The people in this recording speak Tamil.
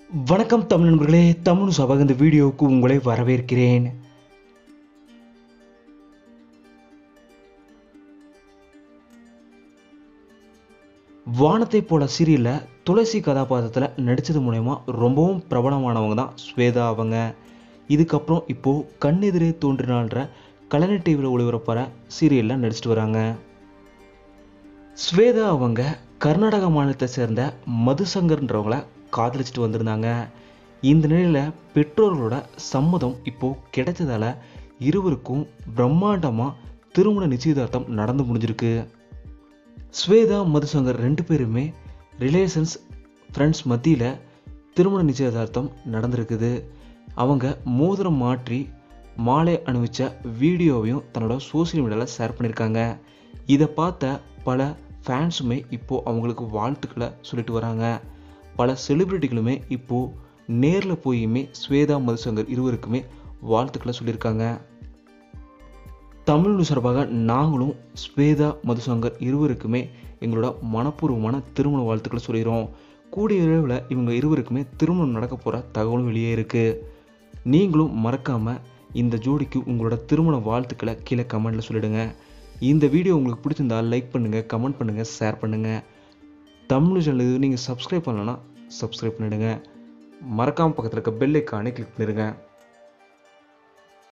வணக்கம் தமிழ் நண்பர்களே தமிழ் சபாக இந்த வீடியோவுக்கு உங்களை வரவேற்கிறேன் வானத்தை போல சீரியலில் துளசி கதாபாத்திரத்தில் நடித்தது மூலயமா ரொம்பவும் பிரபலமானவங்க தான் ஸ்வேதா அவங்க இதுக்கப்புறம் இப்போது கண்ணெதிரே தோன்றினால்ன்ற கலைஞர் டிவியில் ஒளிபரப்புற சீரியலில் நடிச்சிட்டு வராங்க ஸ்வேதா அவங்க கர்நாடக மாநிலத்தை சேர்ந்த மதுசங்கர்ன்றவங்கள காதலிச்சிட்டு வந்திருந்தாங்க இந்த நிலையில் பெற்றோர்களோட சம்மதம் இப்போது கிடைச்சதால இருவருக்கும் பிரம்மாண்டமாக திருமண நிச்சயதார்த்தம் நடந்து முடிஞ்சிருக்கு ஸ்வேதா மதுசங்கர் ரெண்டு பேருமே ரிலேஷன்ஸ் ஃப்ரெண்ட்ஸ் மத்தியில் திருமண நிச்சயதார்த்தம் நடந்திருக்குது அவங்க மோதிரம் மாற்றி மாலை அணிவிச்ச வீடியோவையும் தன்னோட சோசியல் மீடியாவில் ஷேர் பண்ணியிருக்காங்க இதை பார்த்த பல ஃபேன்ஸுமே இப்போது அவங்களுக்கு வாழ்த்துக்களை சொல்லிட்டு வராங்க பல செலிப்ரிட்டிகளுமே இப்போது நேரில் போயுமே ஸ்வேதா மதுசங்கர் இருவருக்குமே வாழ்த்துக்களை சொல்லியிருக்காங்க தமிழ் சார்பாக நாங்களும் ஸ்வேதா மதுசங்கர் இருவருக்குமே எங்களோட மனப்பூர்வமான திருமண வாழ்த்துக்களை சொல்லிடுறோம் கூடிய விரைவில் இவங்க இருவருக்குமே திருமணம் நடக்க போகிற தகவலும் வெளியே இருக்குது நீங்களும் மறக்காமல் இந்த ஜோடிக்கு உங்களோட திருமண வாழ்த்துக்களை கீழே கமெண்ட்டில் சொல்லிடுங்க இந்த வீடியோ உங்களுக்கு பிடிச்சிருந்தா லைக் பண்ணுங்கள் கமெண்ட் பண்ணுங்கள் ஷேர் பண்ணுங்கள் தமிழ் சேனல் இது நீங்கள் சப்ஸ்கிரைப் பண்ணலன்னா சப்ஸ்கிரைப் பண்ணிடுங்க மறக்காமல் பக்கத்தில் இருக்க பெல் ஐக்கானே கிளிக் பண்ணிடுங்க